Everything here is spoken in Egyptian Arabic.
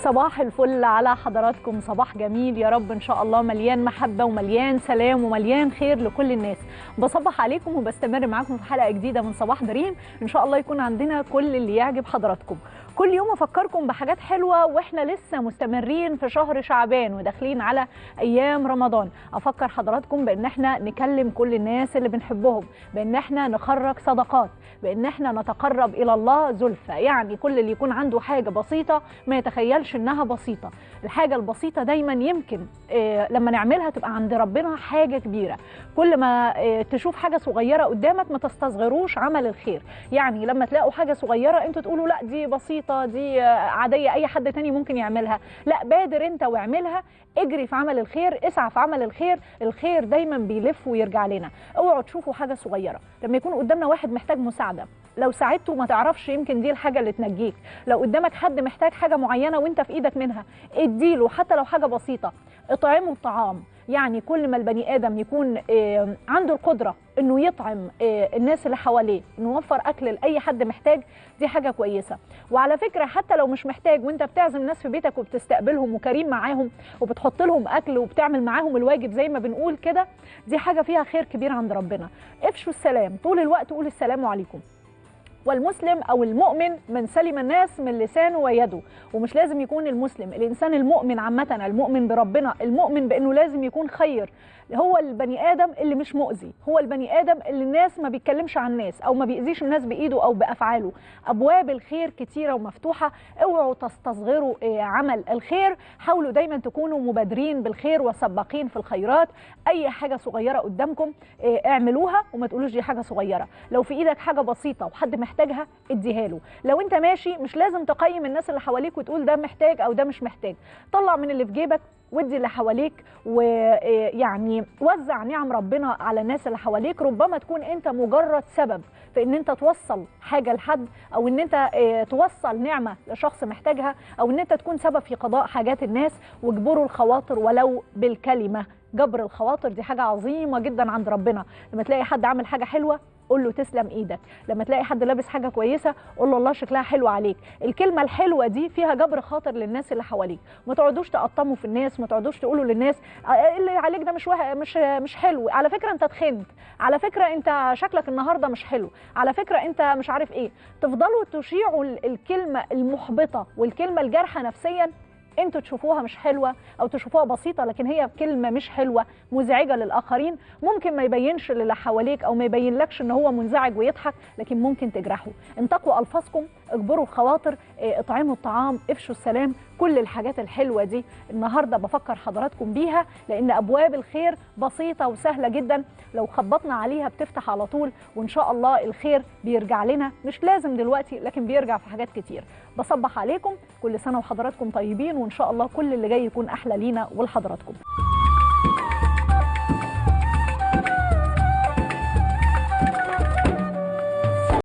صباح الفل على حضراتكم صباح جميل يا رب ان شاء الله مليان محبه ومليان سلام ومليان خير لكل الناس بصبح عليكم وبستمر معاكم في حلقه جديده من صباح دريم ان شاء الله يكون عندنا كل اللي يعجب حضراتكم كل يوم افكركم بحاجات حلوه واحنا لسه مستمرين في شهر شعبان وداخلين على ايام رمضان افكر حضراتكم بان احنا نكلم كل الناس اللي بنحبهم بان احنا نخرج صدقات بان احنا نتقرب الى الله زلفى يعني كل اللي يكون عنده حاجه بسيطه ما يتخيلش انها بسيطه الحاجه البسيطه دايما يمكن آه لما نعملها تبقى عند ربنا حاجه كبيره كل ما آه تشوف حاجه صغيره قدامك ما تستصغروش عمل الخير يعني لما تلاقوا حاجه صغيره انتوا تقولوا لا دي بسيطه دي آه عاديه اي حد تاني ممكن يعملها لا بادر انت واعملها اجري في عمل الخير اسعى في عمل الخير الخير دايما بيلف ويرجع لنا اوعوا تشوفوا حاجه صغيره لما يكون قدامنا واحد محتاج مساعده لو ساعدته ما تعرفش يمكن دي الحاجه اللي تنجيك لو قدامك حد محتاج حاجه معينه وانت في ايدك منها اديله حتى لو حاجه بسيطه اطعمه الطعام يعني كل ما البني ادم يكون عنده القدره انه يطعم الناس اللي حواليه انه يوفر اكل لاي حد محتاج دي حاجه كويسه وعلى فكره حتى لو مش محتاج وانت بتعزم ناس في بيتك وبتستقبلهم وكريم معاهم وبتحط لهم اكل وبتعمل معاهم الواجب زي ما بنقول كده دي حاجه فيها خير كبير عند ربنا افشوا السلام طول الوقت قول السلام عليكم والمسلم او المؤمن من سلم الناس من لسانه ويده ومش لازم يكون المسلم الانسان المؤمن عامه المؤمن بربنا المؤمن بانه لازم يكون خير هو البني ادم اللي مش مؤذي هو البني ادم اللي الناس ما بيتكلمش عن الناس او ما بيأذيش الناس بايده او بافعاله ابواب الخير كتيره ومفتوحه اوعوا تستصغروا عمل الخير حاولوا دايما تكونوا مبادرين بالخير وسباقين في الخيرات اي حاجه صغيره قدامكم اعملوها وما تقولوش دي حاجه صغيره لو في ايدك حاجه بسيطه وحد محتاجها اديها له لو انت ماشي مش لازم تقيم الناس اللي حواليك وتقول ده محتاج او ده مش محتاج طلع من اللي في جيبك ودي اللي حواليك ويعني وزع نعم ربنا على الناس اللي حواليك ربما تكون انت مجرد سبب في ان انت توصل حاجه لحد او ان انت توصل نعمه لشخص محتاجها او ان انت تكون سبب في قضاء حاجات الناس واجبروا الخواطر ولو بالكلمه جبر الخواطر دي حاجه عظيمه جدا عند ربنا لما تلاقي حد عامل حاجه حلوه قول له تسلم ايدك لما تلاقي حد لابس حاجه كويسه قول له الله شكلها حلو عليك الكلمه الحلوه دي فيها جبر خاطر للناس اللي حواليك ما تقعدوش تقطموا في الناس ما تقعدوش تقولوا للناس اللي عليك ده مش وه... مش مش حلو على فكره انت تخنت على فكره انت شكلك النهارده مش حلو على فكره انت مش عارف ايه تفضلوا تشيعوا الكلمه المحبطه والكلمه الجارحه نفسيا انتوا تشوفوها مش حلوه او تشوفوها بسيطه لكن هي كلمه مش حلوه مزعجه للاخرين ممكن ما يبينش للي حواليك او ما يبينلكش ان هو منزعج ويضحك لكن ممكن تجرحه انتقوا الفاظكم اجبروا الخواطر اطعموا الطعام افشوا السلام كل الحاجات الحلوه دي النهارده بفكر حضراتكم بيها لان ابواب الخير بسيطه وسهله جدا لو خبطنا عليها بتفتح على طول وان شاء الله الخير بيرجع لنا مش لازم دلوقتي لكن بيرجع في حاجات كتير بصبح عليكم كل سنه وحضراتكم طيبين وان شاء الله كل اللي جاي يكون احلى لينا ولحضراتكم